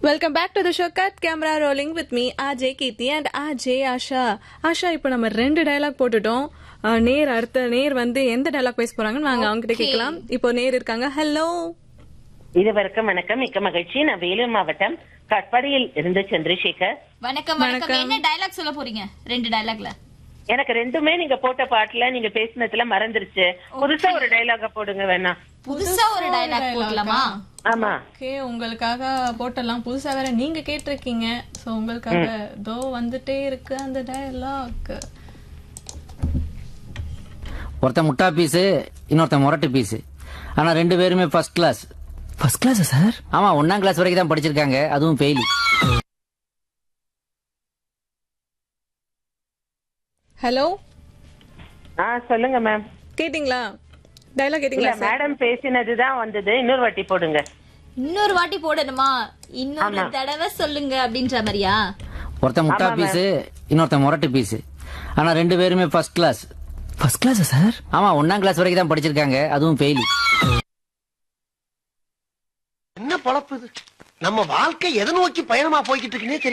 welcome back to the show cut camera rolling with me RJ Keerthi and RJ Asha Asha இப்போ நம்ம ரெண்டு dialogue போட்டுட்டோம் அஹ், நேர் அடுத்த நேர் வந்து எந்த டயலாக் பேச போறாங்கன்னு வாங்க அவங்க கிட்ட கேட்கலாம் இப்போ நேர் இருக்காங்க ஹலோ இருவருக்கும் வணக்கம் மிக்க மகிழ்ச்சி நான் வேலூர் மாவட்டம் கட்பாடியில் இருந்து சந்திரசேகர் வணக்கம் வணக்கம் என்ன டயலாக் சொல்ல போறீங்க ரெண்டு டயலாக்ல எனக்கு ரெண்டுமே நீங்க போட்ட பாட்டுல நீங்க பேசினதுல மறந்துருச்சு புதுசா ஒரு டைலாக போடுங்க வேணா புதுசா ஒரு டயலாக் போடலாமா ஆமா ஓகே உங்களுக்காக போட்டலாம் புதுசா வேற நீங்க கேட்டிருக்கீங்க சோ உங்களுக்காக தோ வந்துட்டே இருக்கு அந்த டயலாக் ஒருத்தன் முட்டா பீஸு இன்னொருத்தன் முரட்டு பீஸு ஆனா ரெண்டு பேருமே ஃபர்ஸ்ட் கிளாஸ் ஃபர்ஸ்ட் கிளாஸா சார் ஆமா ஒன்னாம் கிளாஸ் வரைக்கும் தான் படிச்சிருக்காங்க அதுவும் ஃபெயிலி ஹலோ ஆ சொல்லுங்க மேம் கேட்டிங்களா டயலாக் இல்ல கேட்டிங்களா சார் மேடம் பேசினதுதான் வந்தது இன்னொரு வாட்டி போடுங்க இன்னொரு வாட்டி போடணுமா இன்னொரு தடவை சொல்லுங்க அப்படின்ற மாதிரியா ஒருத்தன் முட்டா பீஸு இன்னொருத்தன் முரட்டு பீஸு ஆனா ரெண்டு பேருமே ஃபர்ஸ்ட் கிளாஸ் ஃபர்ஸ்ட் கிளாஸா சார் ஆமா ஒன்னாம் கிளாஸ் வரைக்கும் தான் படிச்சிருக்காங்க அதுவும் ஃபெயிலி என்ன பொழப்பு இது நம்ம வாழ்க்கை எதை நோக்கி பயணமா போய்கிட்டு இருக்குன்னே தெரியல